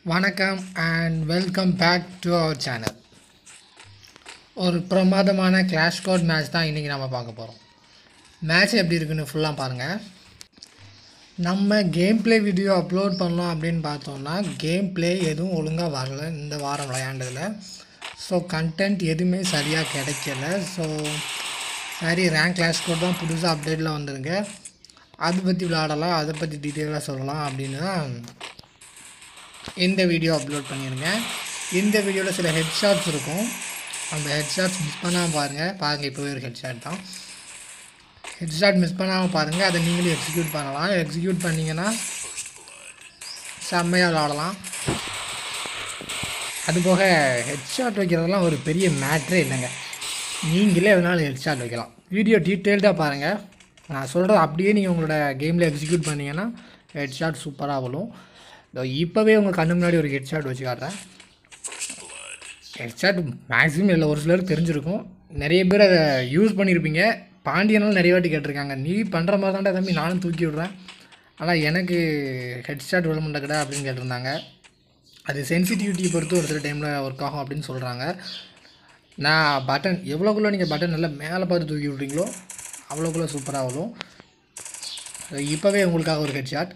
வணக்கம் and welcome back to our channel ஒரு பிரமாதமான கிளாஷ் கோட் மேட்ச் தான் இன்றைக்கி நம்ம பார்க்க போகிறோம் மேட்ச் எப்படி இருக்குன்னு ஃபுல்லாக பாருங்கள் நம்ம கேம் ப்ளே வீடியோ அப்லோட் பண்ணலாம் அப்படின்னு பார்த்தோம்னா கேம் ப்ளே எதுவும் ஒழுங்காக வரல இந்த வாரம் விளையாண்டதில் ஸோ கண்டென்ட் எதுவுமே சரியாக கிடைக்கல ஸோ சரி ரேங்க் கிளாஷ் கோட் தான் புதுசாக அப்டேட்டில் வந்துருங்க அதை பற்றி விளையாடலாம் அதை பற்றி டீட்டெயிலாக சொல்லலாம் அப்படின்னு தான் இந்த வீடியோ அப்லோட் பண்ணியிருக்கேன் இந்த வீடியோவில் சில ஹெட்ஷாட்ஸ் இருக்கும் அந்த ஹெட்ஷாட்ஸ் மிஸ் பண்ணாமல் பாருங்கள் பாருங்கள் இப்போவே ஒரு ஹெட்ஷாட் தான் ஹெட்ஷாட் மிஸ் பண்ணாமல் பாருங்கள் அதை நீங்களும் எக்ஸிக்யூட் பண்ணலாம் எக்ஸிக்யூட் பண்ணிங்கன்னா செம்மையாக விளாடலாம் அதுபோக ஹெட்ஷாட் வைக்கிறதெல்லாம் ஒரு பெரிய மேட்ரே இல்லைங்க நீங்களே வேணாலும் ஹெட்ஷாட் வைக்கலாம் வீடியோ டீட்டெயில்டாக பாருங்கள் நான் சொல்கிறது அப்படியே நீங்கள் உங்களோட கேமில் எக்ஸிக்யூட் பண்ணிங்கன்னா ஹெட்ஷாட் சூப்பராக வரும் இதோ இப்போவே உங்கள் கண்ணு முன்னாடி ஒரு ஹெட்ஷாட் வச்சு காட்டுறேன் ஹெட்ஷாட் மேக்ஸிமம் இல்லை ஒரு சிலருக்கு தெரிஞ்சிருக்கும் நிறைய பேர் அதை யூஸ் பண்ணியிருப்பீங்க பாண்டியனால் நிறைய வாட்டி கேட்டிருக்காங்க நீ பண்ணுற மாதிரி தான்டா தம்பி நானும் தூக்கி விட்றேன் ஆனால் எனக்கு ஹெட்ஷாட் விட மாட்டேக்கடா அப்படின்னு கேட்டிருந்தாங்க அது சென்சிட்டிவிட்டி பொறுத்து ஒரு சில டைமில் ஒர்க் ஆகும் அப்படின்னு சொல்கிறாங்க நான் பட்டன் எவ்வளோக்குள்ளே நீங்கள் பட்டன் நல்லா மேலே பார்த்து தூக்கி விட்றீங்களோ அவ்வளோக்குள்ளே சூப்பராக வரும் இப்போவே உங்களுக்காக ஒரு ஹெட்ஷாட்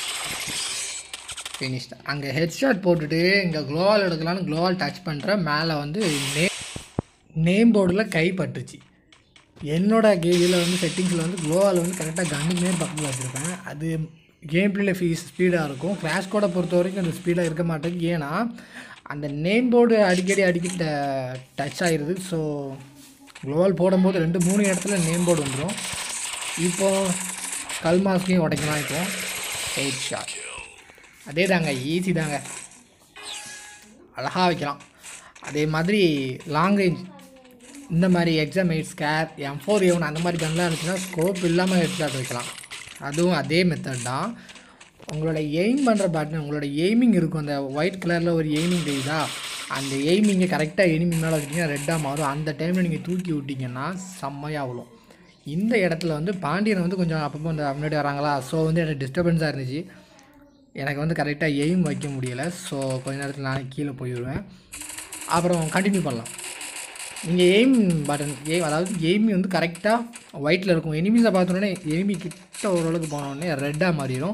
ஃபினிஷ்ட் அங்கே ஹெட்ஷாட் போட்டுட்டு இங்கே க்ளோவால் எடுக்கலான்னு க்ளோவால் டச் பண்ணுற மேலே வந்து நே நேம் போர்டில் கை பட்டுச்சு என்னோட கேஜில் வந்து செட்டிங்ஸில் வந்து க்ளோவால் வந்து கரெக்டாக கன்னுக்கு நேர் பக்கத்தில் வச்சுருப்பேன் அது கேம் பிளேல ஃபீஸ் ஸ்பீடாக இருக்கும் கிராஷ் கோடை பொறுத்த வரைக்கும் அந்த ஸ்பீடாக இருக்க மாட்டேங்குது ஏன்னா அந்த நேம் போர்டு அடிக்கடி அடிக்கடி டச் ஆகிடுது ஸோ க்ளோவால் போடும்போது ரெண்டு மூணு இடத்துல நேம் போர்டு வந்துடும் இப்போது கல் மாஸ்கையும் உடைக்கலாம் இப்போ எயிட் ஷாட் அதே தாங்க ஈஸி தாங்க அழகாக வைக்கலாம் அதே மாதிரி லாங் ரேஞ்ச் இந்த மாதிரி exam eight square M four எவன் அந்த மாதிரி கன்லாம் இருந்துச்சுன்னா ஸ்கோப் இல்லாமல் ஹெட்ஷாட் வைக்கலாம் அதுவும் அதே மெத்தட் தான் உங்களோட எய்ம் பண்ணுற பட்டன் உங்களோட எய்மிங் இருக்கும் அந்த ஒயிட் கலரில் ஒரு எய்மிங் தெரியுதா அந்த எய்மிங்கை கரெக்டாக எனிமி மேலே வச்சிட்டிங்கன்னா ரெட்டாக மாறும் அந்த டைமில் நீங்கள் தூக்கி விட்டிங்கன்னா செம்மையாக ஆகணும் இந்த இடத்துல வந்து பாண்டியன் வந்து கொஞ்சம் அப்பப்போ வந்து முன்னாடி வராங்களா ஸோ வந்து எனக்கு டிஸ்டர்பன்ஸாக இருந்துச்சு எனக்கு வந்து கரெக்டாக எய்ம் வைக்க முடியலை ஸோ கொஞ்ச நேரத்தில் நானே கீழே போயிடுவேன் அப்புறம் கண்டினியூ பண்ணலாம் நீங்கள் எய்ம் பட்டன் எய்ம் அதாவது எய்மி வந்து கரெக்டாக ஒயிட்டில் இருக்கும் எனிமீஸை பார்த்தோன்னே எனிமி கிட்ட ஓரளவுக்கு போனோடனே ரெட்டாக மாறிடும்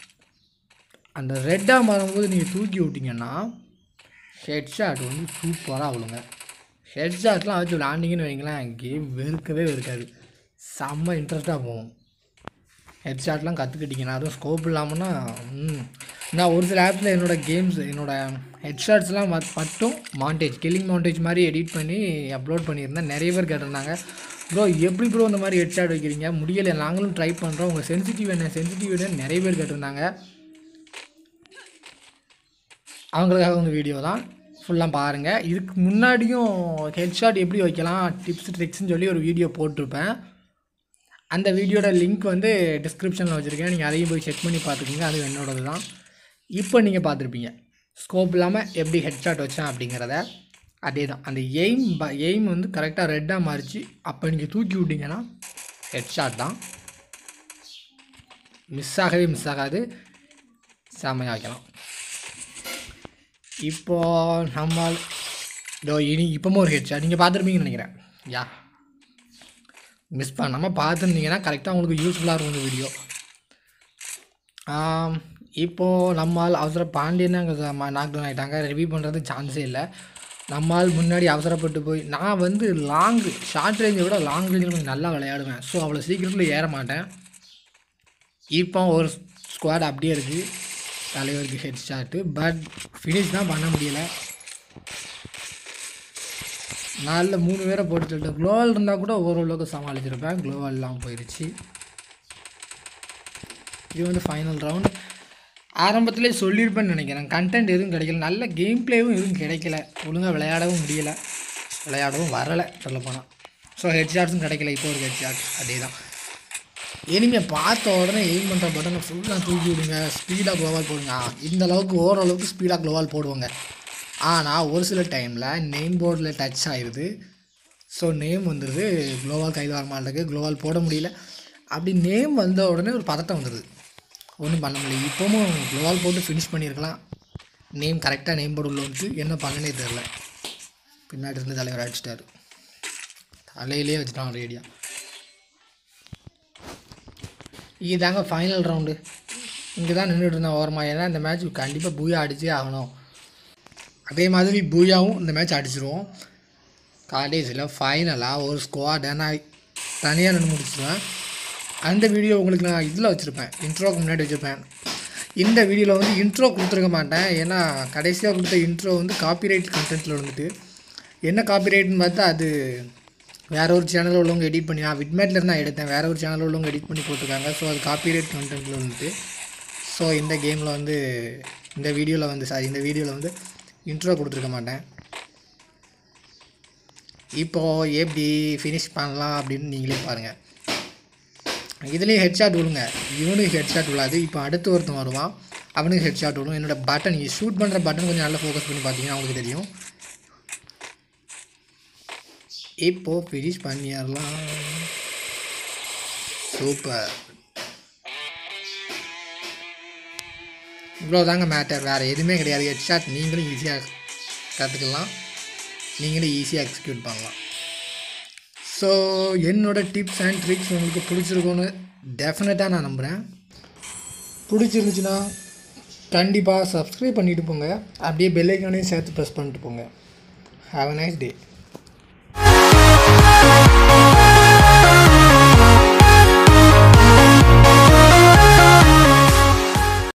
அந்த ரெட்டாக மாறும்போது நீங்கள் தூக்கி விட்டிங்கன்னா ஹெட்ஷாட் வந்து சூப்பராக ஆகணுங்க ஹெட்ஷாட்லாம் வச்சு விளாண்டிங்கன்னு வைங்களேன் கேம் வெறுக்கவே வெறுக்காது செம்ம இன்ட்ரெஸ்ட்டாக போகும் ஹெட்ஷாட்லாம் கற்றுக்கிட்டிங்கன்னா அதுவும் ஸ்கோப் இல்லாமல்னா ம் நான் ஒரு சில ஆப்ஸில் என்னோடய கேம்ஸ் என்னோடய ஹெட்ஷாட்ஸ்லாம் மட்டும் மாண்டேஜ் கில்லிங் மாண்டேஜ் மாதிரி எடிட் பண்ணி அப்லோட் பண்ணியிருந்தேன் நிறைய பேர் கேட்டிருந்தாங்க ப்ரோ எப்படி ப்ரோ இந்த மாதிரி ஹெட்ஷாட் வைக்கிறீங்க முடியலை நாங்களும் ட்ரை பண்ணுறோம் உங்கள் சென்சிட்டிவ் என்ன சென்சிட்டிவ் என்ன நிறைய பேர் கேட்டிருந்தாங்க அவங்களுக்காக உங்கள் வீடியோ தான் ஃபுல்லாக பாருங்கள் இதுக்கு முன்னாடியும் ஹெட்ஷாட் எப்படி வைக்கலாம் டிப்ஸ் ட்ரிக்ஸ்னு சொல்லி ஒரு வீடியோ போட்டிருப்பேன் அந்த வீடியோட லிங்க் வந்து டிஸ்கிரிப்ஷனில் வச்சுருக்கேன் நீங்கள் அதையும் போய் செக் பண்ணி பார்த்துக்கோங்க அது என்னோடது தான் இப்போ நீங்கள் பார்த்துருப்பீங்க ஸ்கோப் இல்லாமல் எப்படி ஹெட்ஷாட் வச்சேன் அப்படிங்கிறத அதே தான் அந்த எய்ம் ப எய்ம் வந்து கரெக்டாக ரெட்டாக மாறிச்சு அப்போ நீங்கள் தூக்கி விட்டிங்கன்னா ஹெட்ஷாட் தான் மிஸ் ஆகவே மிஸ் ஆகாது செம்மையாக வைக்கலாம் இப்போது நம்ம இதோ இனி இப்போவும் ஒரு ஹெட்ஷாட் நீங்கள் பார்த்துருப்பீங்கன்னு நினைக்கிறேன் யா மிஸ் பண்ணாமல் பார்த்துருந்தீங்கன்னா கரெக்டாக உங்களுக்கு யூஸ்ஃபுல்லாக இருக்கும் இந்த வீடியோ இப்போது நம்மால் அவசர பாண்டியன் அங்கே நாக் டவுன் ஆகிட்டாங்க ரிவ்யூ பண்ணுறது சான்ஸே இல்லை நம்மால் முன்னாடி அவசரப்பட்டு போய் நான் வந்து லாங் ஷார்ட் ரேஞ்சை விட லாங் ரேஞ்சில் கொஞ்சம் நல்லா விளையாடுவேன் ஸோ அவ்வளோ சீக்கிரத்தில் ஏற மாட்டேன் இப்போ ஒரு ஸ்குவாட் அப்படியே இருக்குது தலைவருக்கு ஹெட் ஷாட்டு பட் ஃபினிஷ் தான் பண்ண முடியலை நாலில் மூணு பேரை போட்டு சொல்லிட்டேன் க்ளோவல் இருந்தால் கூட ஓரளவுக்கு சமாளிச்சிருப்பேன் க்ளோவல் இல்லாமல் போயிடுச்சு இது வந்து ஃபைனல் ரவுண்ட் ஆரம்பத்திலே சொல்லியிருப்பேன்னு நினைக்கிறேன் கண்டென்ட் எதுவும் கிடைக்கல நல்ல கேம் ப்ளேவும் எதுவும் கிடைக்கல ஒழுங்காக விளையாடவும் முடியலை விளையாடவும் வரலை சொல்லப்போனால் ஸோ ஹெட் ஷாட்ஸும் கிடைக்கல இப்போ ஒரு ஹெட் ஷாட் அதே தான் எனிமையை பார்த்த உடனே எய்ம் பண்ணுற பட்டனை ஃபுல்லாக தூக்கி விடுங்க ஸ்பீடாக க்ளோவால் போடுங்க இந்த அளவுக்கு ஓரளவுக்கு ஸ்பீடாக க்ளோவால் போடுவாங்க ஆனால் ஒரு சில டைமில் நேம் போர்டில் டச் ஆயிடுது ஸோ நேம் வந்துடுது க்ளோவால் கைது வர மாட்டேங்குது க்ளோவால் போட முடியல அப்படி நேம் வந்த உடனே ஒரு பதட்டம் வந்துடுது ஒன்றும் பண்ண முடியல இப்போவும் க்ளோவால் போட்டு ஃபினிஷ் பண்ணியிருக்கலாம் நேம் கரெக்டாக நேம் போர்டு உள்ள வந்து என்ன பண்ணனே தெரில பின்னாடி இருந்து தலைவர் அடிச்சிட்டாரு தலையிலே வச்சுட்டான் ரேடியா இதுதாங்க ஃபைனல் ரவுண்டு இங்கே தான் நின்றுட்டு இருந்தேன் ஓரமாக ஏன்னா இந்த மேட்ச் கண்டிப்பாக பூயா அடிச்சே ஆகணும் அதே மாதிரி பூயாவும் இந்த மேட்ச் அடிச்சிருவோம் கடைசியில் ஃபைனலாக ஒரு ஸ்குவாடை நான் தனியாக நின்று முடிச்சிடுவேன் அந்த வீடியோ உங்களுக்கு நான் இதில் வச்சுருப்பேன் இன்ட்ரோக்கு முன்னாடி வச்சுருப்பேன் இந்த வீடியோவில் வந்து இன்ட்ரோ கொடுத்துருக்க மாட்டேன் ஏன்னா கடைசியாக கொடுத்த இன்ட்ரோ வந்து காப்பிரைட் கண்டென்ட்டில் வந்துட்டு என்ன காப்பிரைட்னு பார்த்தா அது வேற ஒரு சேனலில் உள்ளவங்க எடிட் பண்ணி நான் விட்மேட்லேருந்து நான் எடுத்தேன் வேற ஒரு சேனலில் உள்ளவங்க எடிட் பண்ணி போட்டிருக்காங்க ஸோ அது காப்பிரைட் கண்டென்ட்டில் வந்துட்டு ஸோ இந்த கேமில் வந்து இந்த வீடியோவில் வந்து சாரி இந்த வீடியோவில் வந்து இன்ட்ரோ கொடுத்துருக்க மாட்டேன் இப்போது எப்படி ஃபினிஷ் பண்ணலாம் அப்படின்னு நீங்களே பாருங்கள் இதுலேயும் ஹெட்ஷாட் விழுங்க இவனுக்கு ஹெட்ஷாட் விழாது இப்போ அடுத்து ஒருத்தன் வருவான் அவனுக்கு ஹெட்ஷாட் விழும் என்னோட பட்டன் நீங்கள் ஷூட் பண்ணுற பட்டன் கொஞ்சம் நல்லா ஃபோக்கஸ் பண்ணி பார்த்தீங்கன்னா அவங்களுக்கு தெரியும் இப்போ ஃபினிஷ் பண்ணிடலாம் சூப்பர் இவ்வளோ தாங்க மேட்டர் வேறு எதுவுமே கிடையாது ஹெட்ஷாட் நீங்களும் ஈஸியாக கற்றுக்கலாம் நீங்களும் ஈஸியாக எக்ஸிக்யூட் பண்ணலாம் ஸோ என்னோடய டிப்ஸ் அண்ட் ட்ரிக்ஸ் உங்களுக்கு பிடிச்சிருக்கும்னு டெஃபினட்டாக நான் நம்புகிறேன் பிடிச்சிருந்துச்சுன்னா கண்டிப்பாக சப்ஸ்கிரைப் பண்ணிட்டு போங்க அப்படியே பெல்லைக்கானையும் சேர்த்து ப்ரெஸ் பண்ணிட்டு போங்க ஹாவ் அ நைஸ் டே